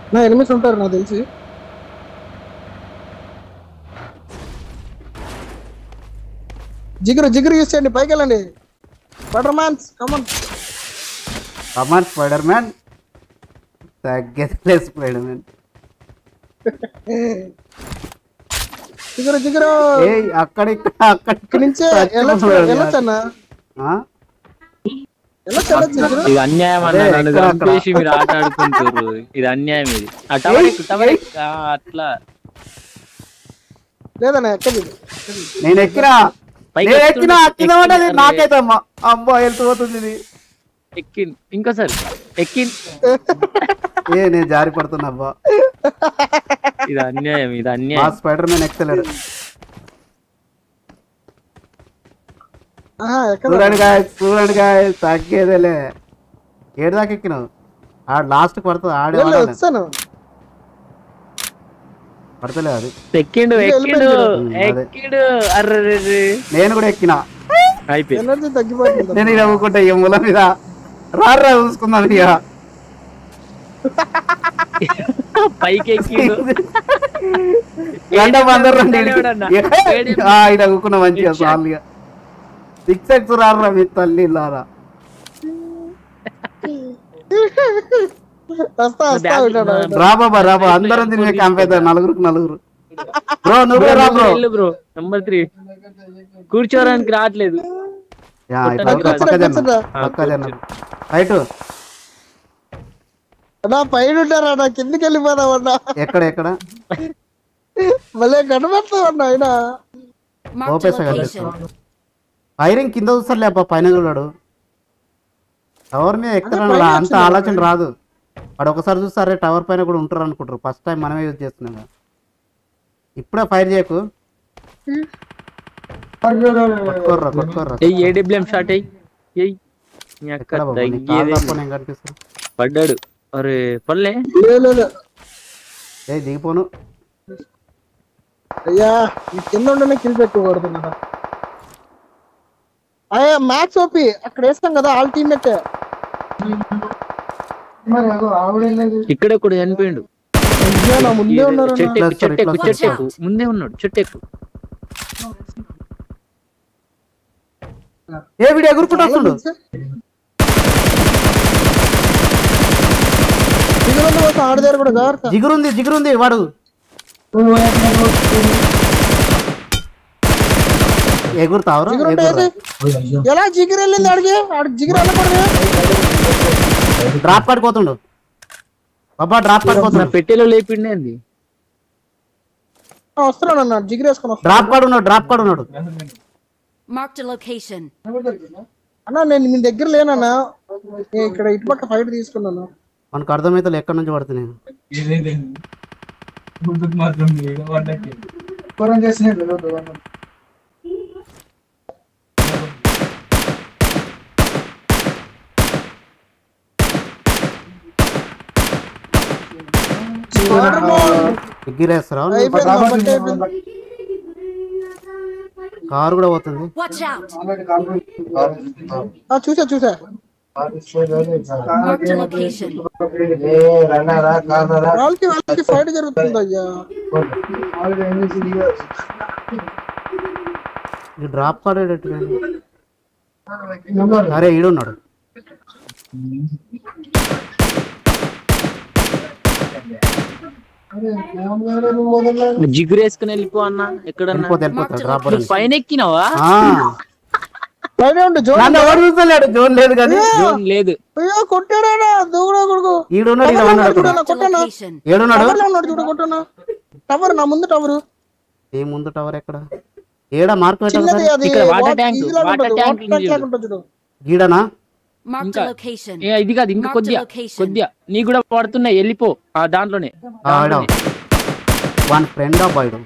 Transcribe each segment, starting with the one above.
నా ఎనిమిస్ ఉంటారు నాకు తెలిసి జిగురు జిగురు యూస్ చేయండి పైకి వెళ్ళండి బటర్ మ్యాన్స్ కమన్ కమాన్ స్పైడర్ మ్యాన్ తగ్గేది స్పైడర్ మ్యాన్ జిగురు జిగురు ఏ అక్కడ ఇక్కడ అక్కడ ఇక్కడి నుంచే వెళ్ళొచ్చు వెళ్ళొచ్చు అన్న ఆ? వెళ్ళొచ్చు వెళ్ళొచ్చు జిగురు ఇది అన్యాయం అన్న అదే, నన్ను ఎక్కడ అక్కడ? చంపేసి మీరు ఆట ఆడుకుంటారు ఇది అన్యాయం ఇది ఆ టవర్ ఎక్కు టవర్ ఎక్కు. ఆ, అట్లా లేదన్న ఎక్కది నేను ఎక్కినా పైకి నేను ఎక్కుతుంటే ఎక్కినా ఎక్కిన వాటి ఎక్కి- నాకైతే అమ్మ అమ్మో వెళ్ళిపోతుంది ఇది ఎక్కి ఇంకోసారి ఎక్కి ఏ నేను జారి పడుతున్నా అబ్బా ఇది అన్యాయం ఇది మా అన్యాయం స్పైడర్ మ్యాన్ ఎక్కలేడు ఆహా ఎక్కడ చూడండి గాయ చూడండి గాయ తగ్గేదేలే ఏడు దాకా ఎక్కినావు ఆడ లాస్ట్ పడుతుంది ఆడే వెళ్ళు, వాడాలి. వచ్చాను పడతలే అది ఎక్కిండు ఇంకా ఎక్కిండు వెళ్ళిపోయింది. అదే. ఎక్కిండు అర్రే నేను కూడా ఎక్కినా అయిపోయింది ఎనర్జీ తగ్గిపోతుంది నేను ఇక ఊకుంటా ఇక ముల మీద రారా చూసుకుందాం ఇక పైకి ఎక్కిండు గంట అందరు రండి ఎవడన్నా? ఏడేం- ఇక ఊకున్న మంచిగా సార్లు ఇక సిక్స్ ఎక్స్ రారా మీ తల్లి లారా వస్తా వస్తా ఉంటాడు ఆయన. రా బాబా రా బాబా అందరం తిరిగి క్యాంప్ అవుతారు నలుగురికి నలుగురు బ్రో నువ్వు కూడా రా బ్రో బ్రో నంబర్ త్రీ కూర్చోడానికి రావట్లేదు యా, ఇట్లా కూర్చోరా, పక్క జనం కూర్చోరా. పక్క జనం రైట్ అన్నా పైన ఉంటారా నా కిందికి వెళ్ళిపోదామన్నా ఎక్కడ ఎక్కడ మళ్ళీ కనబడతామన్నా ఆయన Marked a ఓపేసా location. ఫైరింగ్ కింద చూస్తారులే అబ్బా పైన చూడాడు టవర్ మీద ఎక్కుతాడు పైన అంత వచ్చింది ఆలోచన రాదు వాడు ఒకసారి చూస్తారే టవర్ పైన కూడా ఉంటారు అనుకుంటారు ఫస్ట్ టైం మనమే యూజ్ చేస్తున్నాం కదా. ఇప్పుడే ఫైర్ చేయకు కొట్టుకోర్రా కొట్టుకోర్రా ఎయ్ ఏడబ్ల్యూఎం షాట్ అయ్యి ఎయ్ నీ అక్క ఎక్కడ బాబా నీ కాలు తగ్గేదే. తప్ప నేను కనిపిస్తాను పడ్డాడు అరే పల్లె లేదు, లేదు. ఏ దిగిపోను అయ్యా ఈ కింద ఉండనే కిల్ పెట్టుకోకూడదు అయ్యా మ్యాక్స్ ఓపి అక్కడ వేస్తాం కదా ఆల్ టీమ్మేట్ ఇక్కడ కూడా చనిపోయిండు నా ముందే ఉన్నారు చెట్టు ఇట్లా ఎక్కు, చెట్టు ఎక్కు, ఇట్లా చెట్టు ఎక్కు. ముందే ఉన్నాడు చెట్టు ఎక్కు ఏ వీడు ఎగురుకుంటూ వస్తుండు దిగులు కోసం ఆడ దగ్గర కూడా జాగ్రత్త జిగురుంది జిగురుంది వాడు ఎగురుతావరు జిగురు ఎగురు ఎలా జిగిరి వెళ్ళింది ఆడికి ఆడికి జిగిరి వెళ్ళకూడదు డ్రాప్ పడిపోతుండు బాబా డ్రాప్ నా పడిపోతుండు పెట్టెలో లేపిండే అంది ఆ, వస్తున్నాడు అన్న జిగిరి వేసుకొని వస్తాను డ్రాప్ కాడు ఉన్నాడు డ్రాప్ కాడు ఉన్నాడు Marked a location. అన్న నేను మీ దగ్గర లేనన్నా నేను ఇక్కడ ఇటుపక్క ఫైట్ తీసుకున్నాను మనకు అర్థమైతే ఎక్కడి నుంచి పడుతున్నాయి ముందుకు మాత్రం లేదు వంటకి ఎగ్గిరేస్తారా అయిపోయింది నా పట్టు అయిపోయింది. కారు కూడా పోతుంది Watch out. ఆ, చూసా చూసా Marked a location. వాళ్ళకి వాళ్ళకి ఫైట్ జరుగుతుంది అయ్యా ఈ డ్రాప్ కాడు అరే ఈడున్నాడు జిగురు వేసుకుని వెళ్ళిపో అన్న ఎక్కడన్నా వెళ్ళిపోతే వెళ్ళిపోతాడు డ్రాప్ నువ్వు పైన ఎక్కినావా పైన ఉండు జోన్ నన్ను ఎవరు చూస్తలేడు జోన్ లేదు కానీ జోన్ లేదు అయ్యో కొట్టాడా దూకుడా కొడుకు ఈడున్నాడు ఈడ ఉన్నాడు అక్కడ Marked a కొట్టానా location. ఏడున్నాడు టవర్ లో ఉన్నాడు చూడు కొట్టానా టవర్ నా ముందు టవర్ ఏ ముందు టవర్ ఎక్కడ ఏడా మార్క్ చిన్నది పెట్టాలి అది ఇక్కడ water వాట్- tank, ఇదిలాగా water ఉంటుంది, tank water ఉంది tank లాగా చూడు. ఉంటుంది చూడు గీడనా Marked ఇంకా- a location. ఏ ఇది కాదు ఇంకా Marked కొద్దిగా location. కొద్దిగా నీ కూడా పడుతున్నాయి వెళ్ళిపో ఆ దాంట్లోనే ఆడ వన్ ఫ్రెండ్ ఆఫ్ బాయ్డు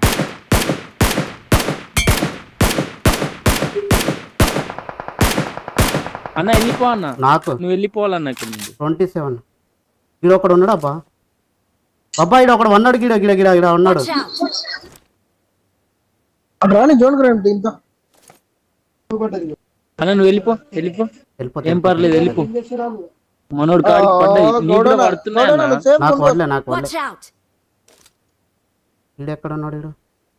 అన్న వెళ్ళిపో అన్న నాకు నువ్వు వెళ్ళిపోవాలన్న ఇక్కడ నుండి ట్వంటీ సెవెన్ ఈడ ఒకడు ఉన్నాడు అబ్బా అబ్బా ఈడ ఒకడు ఉన్నాడు గిడ గిడ గిడ గిడ ఉన్నాడు Watch out. అటు రాని జోన్ గ్రాండ్ దీంతో అన్న నువ్వు వెళ్ళిపో వెళ్ళిపో వెళ్ళిపోతే ఏం పర్లేదు వెళ్ళిపో మనోడు కాడికి పడ్డాయి నీకు కూడా పడుతున్నాయి అన్న నాకు వడలే నాకు వడలే Watch out! వీడు ఎక్కడ ఉన్నాడు వీడు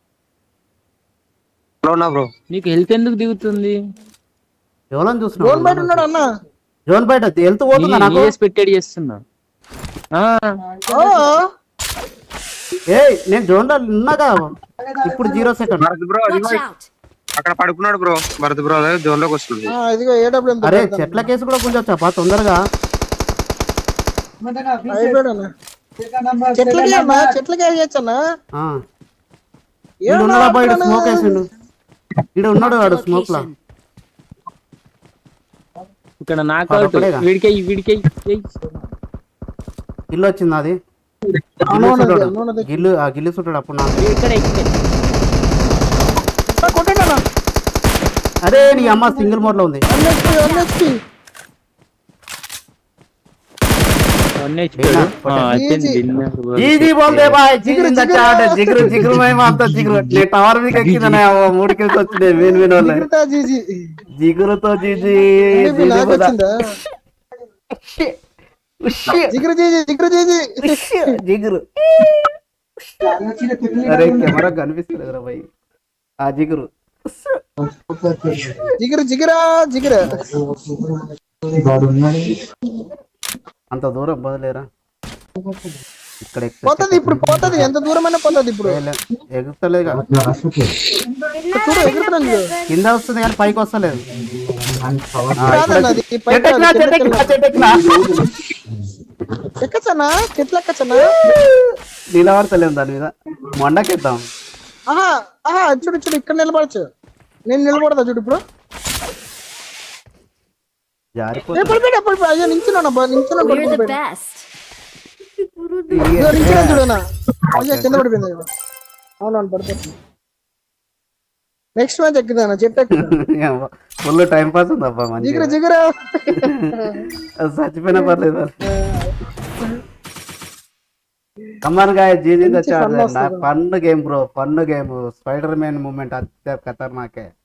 హలో ఉన్నా బ్రో నీకు హెల్త్ ఎందుకు దిగుతుంది ఎవరని ఫోన్ బయట చూస్తున్నావు ఉన్నాడు అన్న జోన్ బయట వెళ్తూ పోతుందా నాకు చేసి పెట్టాడు చేస్తున్నా ఆ, ఆ, ఏ నేను జోన్ లో ఉన్నాగా ఇప్పుడు zero second Bharat bro Watch అదిగో out! అక్కడ పడుకున్నాడు బ్రో భరత్ బ్రో అదే జోన్ లోకి వస్తుంది ఆ, ఇదిగో ఏడబ్ల్యూ అరే చెట్ల కేసు కూడా కొంచెం బా తొందరగా అయిపోయాడు అన్న చెట్లకి అన్న చెట్లకి వేయచ్చు అన్న ఆ. వీడు ఉన్నాడా బయట స్మోక్ వేసిండు వీడు ఉన్నాడు వాడు స్మోక్ లా Location. ఇక్కడ నాకౌట్ పడకలేదా? వీడికై వీడికై ఏయ్. గిల్లు వచ్చింది అది గిల్లు అవును, సుట్టాడు. అవును, అది. గిల్లు ఆ గిల్లు సుట్టాడు అప్పుడు నాకు ఇక్కడ ఇక్కడ కొట్టండి అన్న అరే నీ అమ్మ సింగిల్ మోడ్ లో ఉంది one HP one HP one HP. ఆ, అదేంటి దిన్నా. ఈజీ బోల్దే బాయ్ జిగురు చాట జిగురు జిగురు మేము అంత జిగురు నేను టవర్ మీకు ఎక్కిందనే మూడు కిల్స్ వచ్చినాయి విన్ విన్ వాళ్ళే జిగురుతా జీజీ జిగురుతో జీజీ ఇది నాకు వచ్చిందా జిగురు జీజీ జిగురు జీజీ జిగురు అరే కెమెరా కనిపిస్తలేదు భయ్ ఆ జిగురు జిగురు జిగురా జిగురు అంత దూరం బదులేరా ఇక్కడ ఎక్కు- పోతుంది ఇప్పుడు పోతుంది ఎంత దూరమైనా పోతుంది ఇప్పుడు లే, ఎగురుతలేదు కదా. చూడు ఎగురుతున్నాను చూడు కింద వస్తుంది కానీ పైకి వస్తలేదు ఆ, కాదన్న అది చెట్టు పైకి ఎక్కినా, రాదు, చెట్టు ఎక్కినా, చెట్టు ఎక్కినా. ఎక్కచ్చన్నా చెట్లు ఎక్కచ్చన్నా నిలబడతలేము దాని మీద మొండకెద్దాం ఆహా ఆహా చూడు చూడు ఇక్కడ నిలబడచ్చు నేను నిలబడతా చూడు ఇప్పుడు ఏ జారిపోతుంది పడిపోయి పడిపోయి అయ్యో నించున్నాను అబ్బా నించున్నాను We're the పడిపోయి best. ఇదిగో నించున్నాను చూడనా అయ్యో కింద పడిపోయింది అయ్యో. అవునవును పడిపోతుంది నెక్స్ట్ మ్యాచ్ ఎక్కుదాను చెట్టు ఎక్కుతాను ఫుల్ టైం పాస్ ఉంది అబ్బా జిగురు మంచిగా జిగురు అది చచ్చిపోయినా పర్లేదు కమాన్ గాయ జీజీ మంచి fun వస్తుంది. Fun game bro fun game Spider Man moment అత్య ఖతర్నాకే